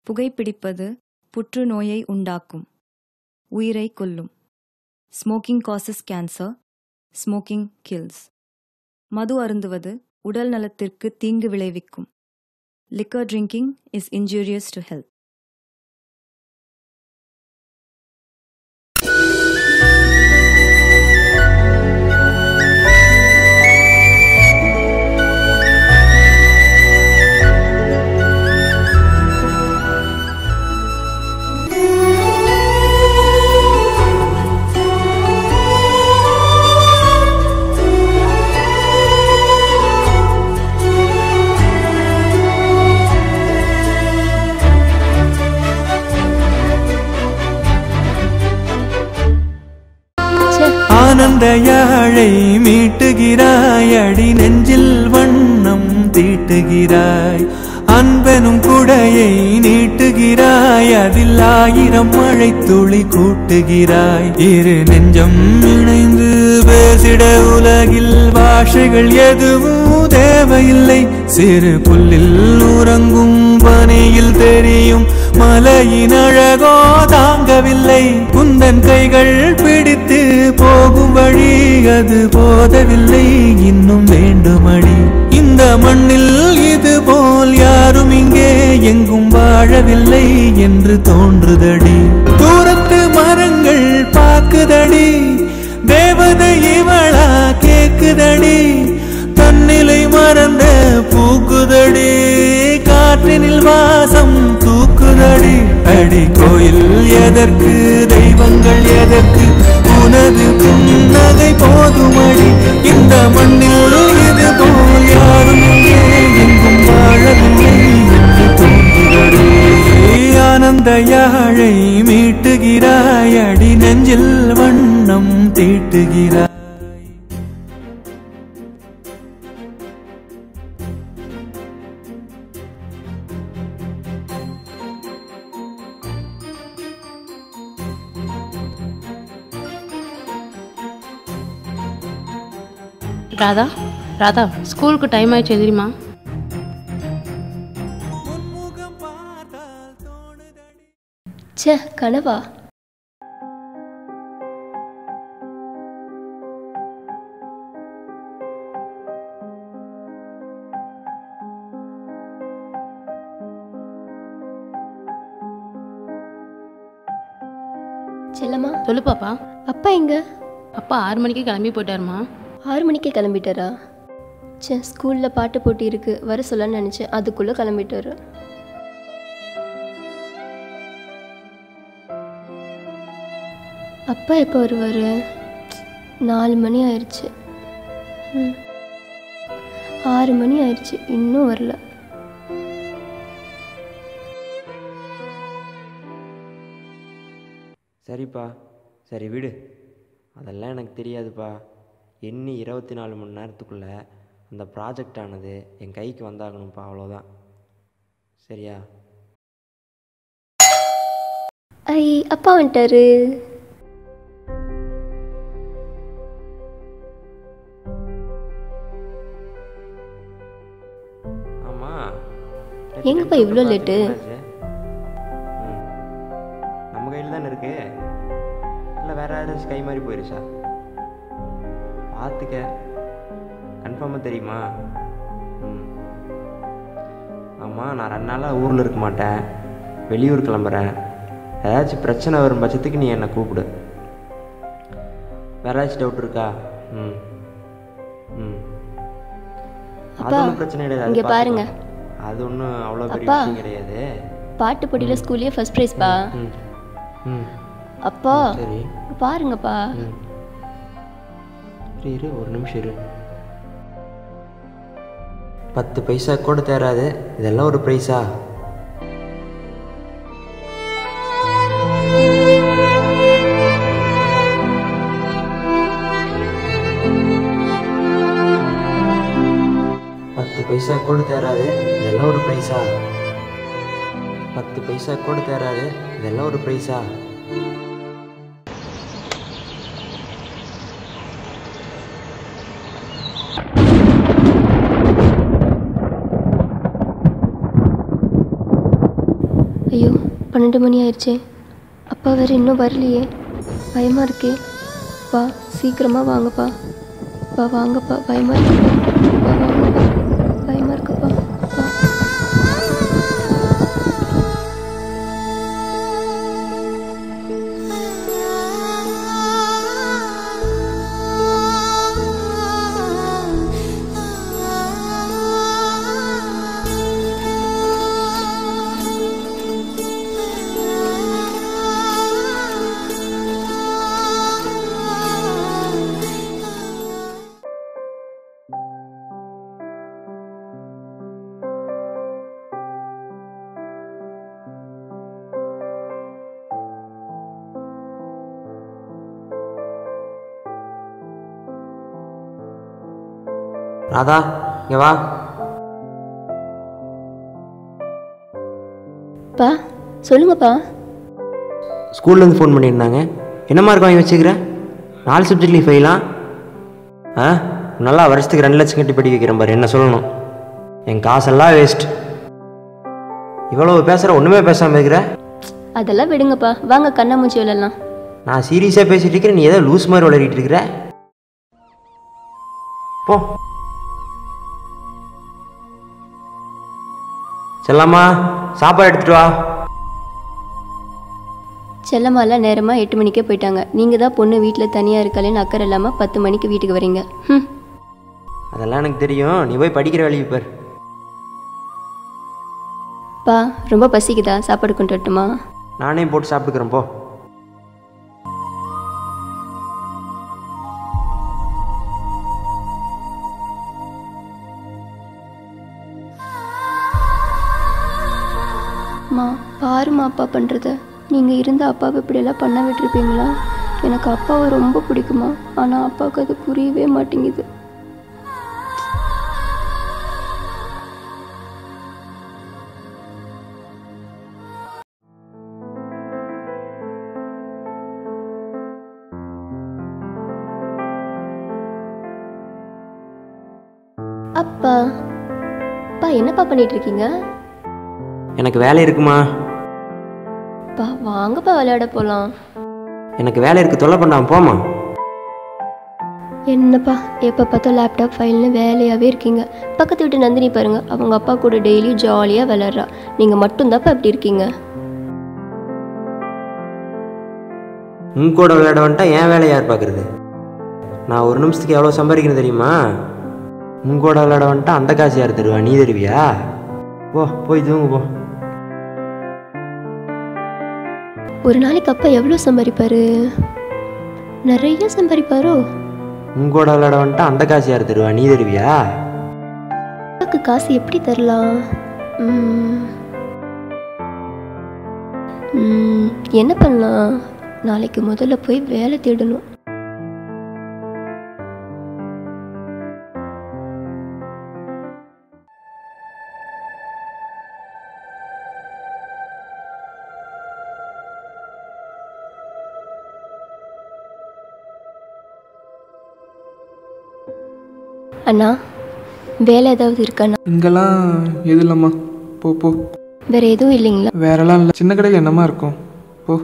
புகைப்பிடிப்பது புற்றுநோயை உண்டாக்கும் உயிரை கொல்லும் smoking causes cancer smoking kills மது அருந்துவது உடல் நலத்திற்கு தீங்கு விளைவிக்கும் liquor drinking is injurious to health ஆனந்த யாழை மீட்டுகிறாய் அடி நெஞ்சில் வண்ணம் தீட்டுகிறாய் அன்பெனும் குடையை நீட்டுகிறாய் அதில் ஆயிரம் மழை துளி கூட்டுகிறாய் இரு நெஞ்சம் இணைந்து பேசிட உலகில் பாஷைகள் எதுவும் தேவையில்லை சிறு புல்லில் உறங்கும் பனியில் தெரியும் மலையின் அழகோ தாங்கவில்லை குந்தன் கைகள் பிடித்து போகும் வழி அது போதவில்லை இன்னும் வேண்டுமடி இந்த மண்ணில் இது போல் யாரும் இங்கே எங்கும் வாழவில்லை என்று தோன்றுதடி தூரத்து மரங்கள் பாக்குதடி தேவதை இவளா கேக்குதடி தன்னிலை மறந்த பூக்குதடி காற்றினில் வாசம் தூக்குதடி அடி கோயில் எதற்கு தெய்வங்கள் எதற்கு உனது புன்னகை போதுமடி இந்த மண்ணில் இது போல் யாரும் இங்கே எங்கும் வாழவில்லை என்று தோன்றுதடி ஆனந்த யாழை மீட்டுகிறாய் அடி நெஞ்சில் வண்ணம் தீட்டுகிறாய் ராதா ராதா ஸ்கூலுக்கு டைம் ஆயிடுச்சு தெரியுமா உன்முகம் பார்த்தால் தோணுதடி ச்சே கனவா செல்லம்மா சொல்லு பாப்பா அப்பா எங்க அப்பா ஆறு மணிக்கு கிளம்பி போயிட்டாருமா ஆறு மணிக்கே கிளம்பிட்டாரா ச்சே ஸ்கூலில் பாட்டு போட்டி இருக்கு வர சொல்லன்னு நினச்சேன் அதுக்குள்ளே கிளம்பிட்டாரு அப்பா எப்போ வருவார் நாலு மணி ஆயிடுச்சு ம். ஆறு மணி ஆயிடுச்சு இன்னும் வரல சரிப்பா சரி விடு அதெல்லாம் எனக்கு தெரியாதுப்பா எண்ணி இருபத்தி நாலு மணி நேரத்துக்குள்ளே அந்த ப்ராஜெக்ட் ஆனது என் கைக்கு வந்தாகணும்ப்பா அவ்வளோதான் சரியா ஐ அப்பா வந்துட்டாரு ஆமாம் எங்கப்பா இவ்ளோ late? நம்ம கையில் தானே இருக்கு இல்லை வேற யாராச்சும் கை மாதிரி போயிருச்சா பார்த்துக்க கன்ஃபார்மாக தெரியுமா ம் ஆமாம் நான் ரெண்டு நாளாக ஊரில் இருக்க மாட்டேன் வெளியூர் கிளம்புறேன் ஏதாச்சும் பிரச்சனை வரும் பட்சத்துக்கு நீ என்னை கூப்பிடு வேற ஏதாச்சும் டவுட் இருக்கா ம் ம் அது அப்பா, ஒன்றும் பிரச்சனை கிடையாது அது இங்க பாருங்க. பார்த்துக்கலாம். அது ஒன்றும் அவ்வளோ பெரிய அப்பா. விஷயம் கிடையாது பாட்டு போட்டியில் ஸ்கூல்லேயே ஃபர்ஸ்ட் ப்ரைஸ்ப்பா ம் ம் அப்பா சரி பாருங்கப்பா ம் இரு இரு ஒரு நிமிஷம் இரு பத்து பைசா கூட தேராது இதெல்லாம் ஒரு ப்ரைஸா பத்து பைசா கூட தேராது இதெல்லாம் ஒரு ப்ரைஸா பத்து பைசா கூட தேராது இதெல்லாம் ஒரு ப்ரைஸா பன்னெண்டு மணி ஆயிடுச்சே அப்பா வேறு இன்னும் வரலையே பயமாக இருக்கே பா சீக்கிரமாக வாங்கப்பா பா வாங்கப்பா பயமாக இருக்குப்பா பா வாங்கப்பா பயமாக இருக்குப்பா பா ராதா இங்கே வா பா சொல்லுங்கப்பா ஸ்கூல்லேருந்து ஃபோன் பண்ணியிருந்தாங்க என்ன மார்க் வாங்கி வச்சுக்கிற நாலு சப்ஜெக்ட்லேயும் ஃபெயிலா ஆ நல்லா வருஷத்துக்கு ரெண்டு லட்சம் கட்டி படிக்க வைக்கிறேன் பாரு என்ன சொல்லணும் என் காசெல்லாம் வேஸ்ட் இவ்வளோ பேசுகிற ஒன்றுமே பேசாமல் இருக்கிற அதெல்லாம் விடுங்கப்பா வாங்க கண்ணாமூச்சி விளையாடலாம் நான் சீரியஸாக பேசிட்டு இருக்கிறேன் நீ ஏதோ லூஸ் மாதிரி விளையாடிட்டு இருக்கிற போ செல்லாமா சாப்பாடு எடுத்துட்டு வா செல்லம்மாலாம் நேரமாக எட்டு மணிக்கே போயிட்டாங்க நீங்கள் தான் பொண்ணு வீட்டில் தனியாக இருக்காளேன்னு அக்கறை இல்லாமல் பத்து மணிக்கு வீட்டுக்கு வரீங்க ம் அதெல்லாம் எனக்கு தெரியும் நீ போய் படிக்கிற வேலையை பார் பா ரொம்ப பசிக்குதா சாப்பாடு கொண்டு வரட்டுமா நானே போட்டு சாப்பிட்டுக்கிறேன் போ மா பாருமா அப்பா பண்ணுறத நீங்கள் இருந்த அப்பாவை இப்படியெல்லாம் பண்ண விட்டுருப்பீங்களா எனக்கு அப்பாவை ரொம்ப பிடிக்குமா ஆனால் அப்பாவுக்கு அது புரியவே மாட்டேங்குது அப்பா அப்பா என்னப்பா பண்ணிட்டு இருக்கீங்க எனக்கு வேலை இருக்குமா அப்பா வாங்கப்பா விளையாட போகலாம் எனக்கு வேலை இருக்கு தொல்லை பண்ணாம போமா என்னப்பா எப்போ பார்த்தா லேப்டாப் ஃபைல்னு வேலையாகவே இருக்கீங்க பக்கத்து வீட்டு நந்தினி பாருங்க அவங்க அப்பா கூட டெய்லியும் ஜாலியாக விளையாடுறா நீங்கள் மட்டும்தான்ப்பா இப்படி இருக்கீங்க உன் கூட விளையாட வந்துட்டா என் வேலை யார் பார்க்குறது நான் ஒரு நிமிஷத்துக்கு எவ்வளோ சம்பாதிக்கிறேன் தெரியுமா உன் கூட விளையாட வந்துட்டா அந்த காசு யார் தருவா நீ தருவியா போ போய் தூங்கு போ ஒரு நாளைக்கு அப்பா எவ்வளோ சம்பாதிப்பாரு நிறைய சம்பாதிப்பாரோ உன் கூட விளையாட வந்துட்டா அந்த காசு யார் தருவா நீ தருவியா அப்பாவுக்கு காசு எப்படி தரலாம் ம். ம், என்ன பண்ணலாம் நாளைக்கு முதல்ல போய் வேலை தேடணும் அண்ணா வேலை ஏதாவது இருக்காண்ணா இங்கெல்லாம் எது இல்லைம்மா போ போ வேற எதுவும் இல்லைங்களா வேறெல்லாம் இல்லை சின்ன கடையில் என்னம்மா இருக்கும் போ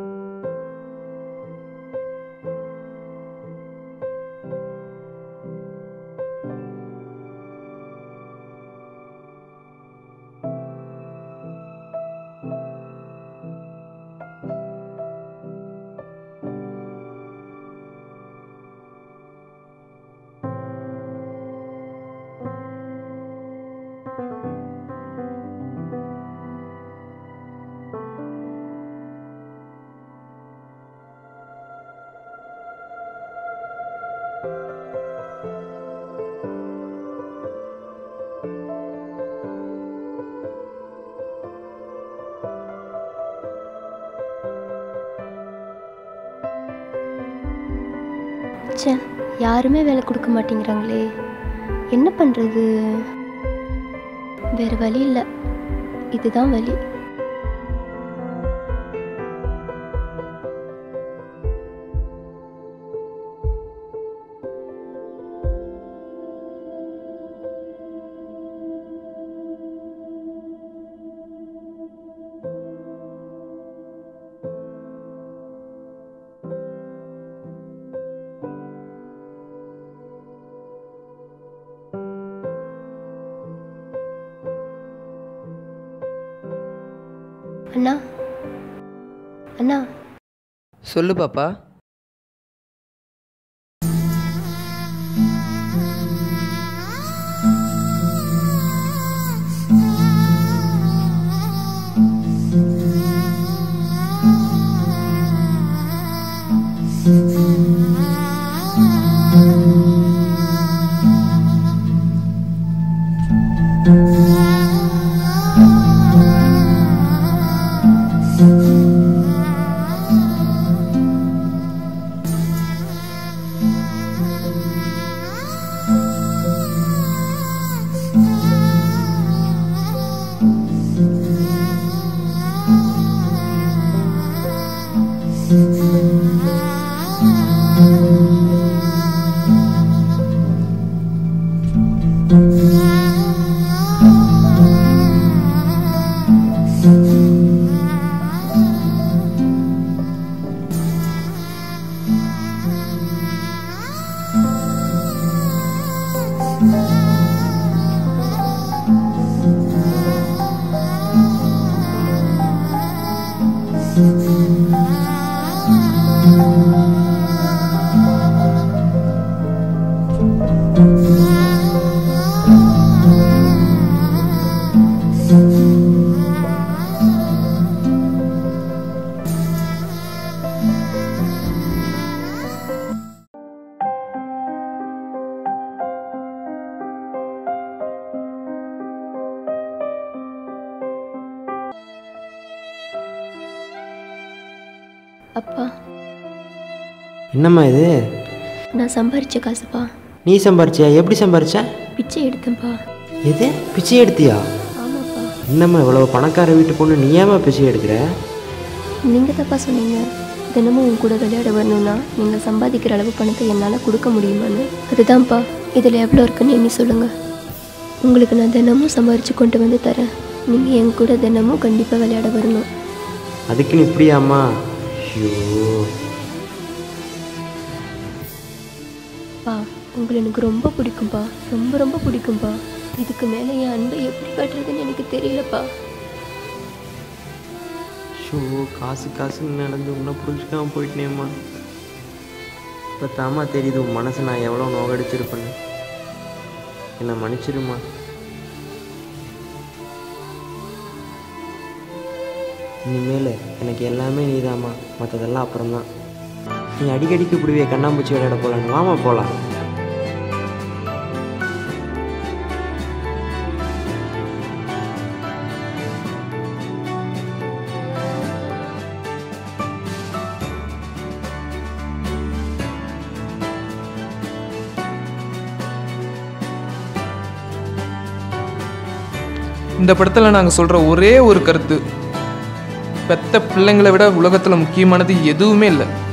ச்சே யாருமே வேலை கொடுக்க மாட்டேங்கிறாங்களே என்ன பண்ணுறது வேறு வழி இல்லை இதுதான் வழி அண்ணா அண்ணா சொல்லு பாப்பா அப்பா என்னம்மா இது நான் சம்பாரிச்ச காசுப்பா நீ சம்பாரிச்சியா எப்படி சம்பாரிச்ச பிச்சை எடுத்தேன்ப்பா எது பிச்சை எடுத்தியா ஆமாப்பா என்னம்மா இவ்வளோ பணக்கார வீட்டு பொண்ணு நீ ஏம்மா பிச்சை எடுக்கிற நீங்கள் தப்பா சொன்னீங்க தினமும் உன் கூட விளையாட வரணும்னா நீங்கள் சம்பாதிக்கிற அளவு பணத்தை என்னால் கொடுக்க முடியுமான்னு அதுதான்ப்பா இதில் எவ்வளோ இருக்குன்னு எண்ணி சொல்லுங்கள் உங்களுக்கு நான் தினமும் சம்பாரித்து கொண்டு வந்து தரேன் நீங்கள் என் கூட தினமும் கண்டிப்பாக விளையாட வரணும் அதுக்குன்னு இப்படியாம்மா ஐயோ பா உங்களை எனக்கு ரொம்ப பிடிக்கும்பா ரொம்ப ரொம்ப பிடிக்கும்பா இதுக்கு மேலே என் அன்பை எப்படி காட்டுறதுன்னு எனக்கு தெரியலப்பா ஷோ காசு காசுன்னு நடந்து உன்னை புரிஞ்சுக்காம போயிட்டேம்மா இப்போ தாம்மா தெரியுது உன் மனசை நான் எவ்வளோ நோகடிச்சிருப்பேன்னு என்னை மன்னிச்சிருமா இனிமேல் எனக்கு எல்லாமே நீதாம்மா மற்றதெல்லாம் அப்புறம்தான் நீ அடிக்கடிக்கு இப்படிவே கண்ணாம்பூச்சி விளையாட போகலான்னு வாமா போகலாம் இந்த படத்தில் நாங்கள் சொல்கிற ஒரே ஒரு கருத்து பெத்த பிள்ளைங்களை விட உலகத்தில் முக்கியமானது எதுவுமே இல்லை